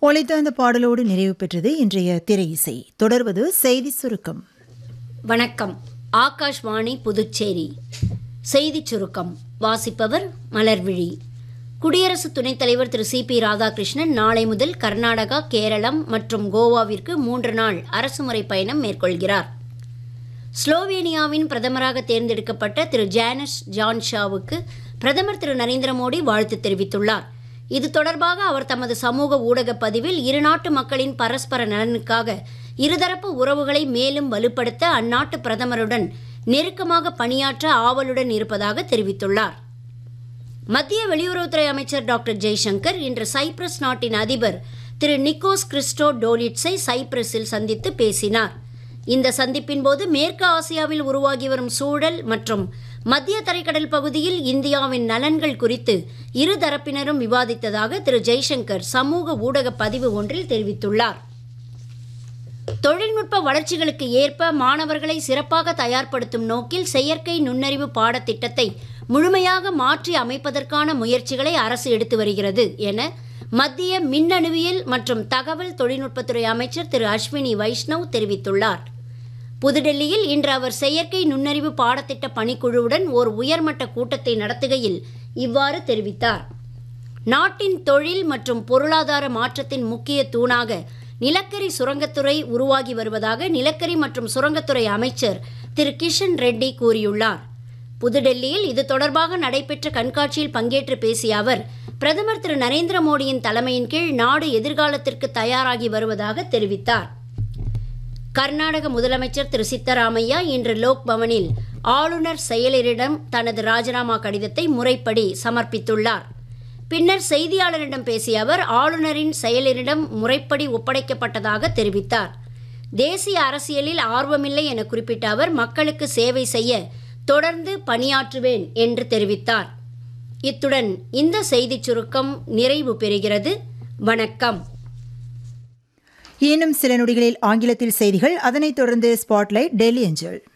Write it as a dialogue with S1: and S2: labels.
S1: ஒலித்த அந்த பாடலோடு நிறைவு பெற்றது இன்றைய திரை இசை தொடர்வது செய்தி சுருக்கம்
S2: வணக்கம் ஆகாஷ்வாணி புதுச்சேரி செய்திச் சுருக்கம் வாசிப்பவர் மலர்விழி குடியரசு துணைத் தலைவர் திரு சி பி ராதாகிருஷ்ணன் நாளை முதல் கர்நாடகா கேரளம் மற்றும் கோவாவிற்கு மூன்று நாள் அரசுமுறை பயணம் மேற்கொள்கிறார் ஸ்லோவேனியாவின் பிரதமராக தேர்ந்தெடுக்கப்பட்ட திரு ஜானஸ் ஜான்ஷாவுக்கு பிரதமர் திரு நரேந்திர மோடி வாழ்த்து தெரிவித்துள்ளார் இது தொடர்பாக அவர் தமது சமூக ஊடக பதிவில் இருநாட்டு மக்களின் பரஸ்பர நலனுக்காக இருதரப்பு உறவுகளை மேலும் வலுப்படுத்த அந்நாட்டு பிரதமருடன் நெருக்கமாக பணியாற்ற ஆவலுடன் இருப்பதாக தெரிவித்துள்ளார் மத்திய வெளியுறவுத்துறை அமைச்சர் டாக்டர் ஜெய்சங்கர் இன்று சைப்ரஸ் நாட்டின் அதிபர் திரு நிக்கோஸ் கிறிஸ்டோ டோலிட்ஸை சைப்ரஸில் சந்தித்து பேசினார் இந்த சந்திப்பின் போது மேற்கு ஆசியாவில் உருவாகி வரும் சூழல் மற்றும் மத்திய தரைக்கடல் பகுதியில் இந்தியாவின் நலன்கள் குறித்து இரு தரப்பினரும் விவாதித்ததாக திரு ஜெய்சங்கர் சமூக ஊடக பதிவு ஒன்றில் தெரிவித்துள்ளார் தொழில்நுட்ப வளர்ச்சிகளுக்கு ஏற்ப மாணவர்களை சிறப்பாக தயார்படுத்தும் நோக்கில் செயற்கை நுண்ணறிவு பாடத்திட்டத்தை முழுமையாக மாற்றி அமைப்பதற்கான முயற்சிகளை அரசு எடுத்து வருகிறது என மத்திய மின்னணுவியல் மற்றும் தகவல் தொழில்நுட்பத்துறை அமைச்சர் திரு அஸ்வினி வைஷ்ணவ் தெரிவித்துள்ளார் புதுடெல்லியில் இன்று அவர் செயற்கை நுண்ணறிவு பாடத்திட்ட பணிக்குழுவுடன் ஓர் உயர்மட்ட கூட்டத்தை நடத்துகையில் இவ்வாறு தெரிவித்தார் நாட்டின் தொழில் மற்றும் பொருளாதார மாற்றத்தின் முக்கிய தூணாக நிலக்கரி சுரங்கத்துறை உருவாகி வருவதாக நிலக்கரி மற்றும் சுரங்கத்துறை அமைச்சர் திரு கிஷன் ரெட்டி கூறியுள்ளார் புதுடெல்லியில் இது தொடர்பாக நடைபெற்ற கண்காட்சியில் பங்கேற்று பேசிய அவர் பிரதமர் திரு நரேந்திர மோடியின் தலைமையின் கீழ் நாடு எதிர்காலத்திற்கு தயாராகி வருவதாக தெரிவித்தார் கர்நாடக முதலமைச்சர் திரு சித்தராமையா இன்று லோக் பவனில் ஆளுநர் செயலரிடம் தனது ராஜினாமா கடிதத்தை முறைப்படி சமர்ப்பித்துள்ளார் பின்னர் செய்தியாளரிடம் பேசிய அவர் ஆளுநரின் செயலரிடம் முறைப்படி ஒப்படைக்கப்பட்டதாக தெரிவித்தார் தேசிய அரசியலில் ஆர்வமில்லை என குறிப்பிட்ட அவர் மக்களுக்கு சேவை செய்ய தொடர்ந்து பணியாற்றுவேன் என்று தெரிவித்தார் இத்துடன் இந்த செய்திச் சுருக்கம் நிறைவு பெறுகிறது வணக்கம்
S1: இன்னும் சில நொடிகளில் ஆங்கிலத்தில் செய்திகள் அதனைத் தொடர்ந்து ஸ்பாட்லைட் டெல்லி அஞ்சல்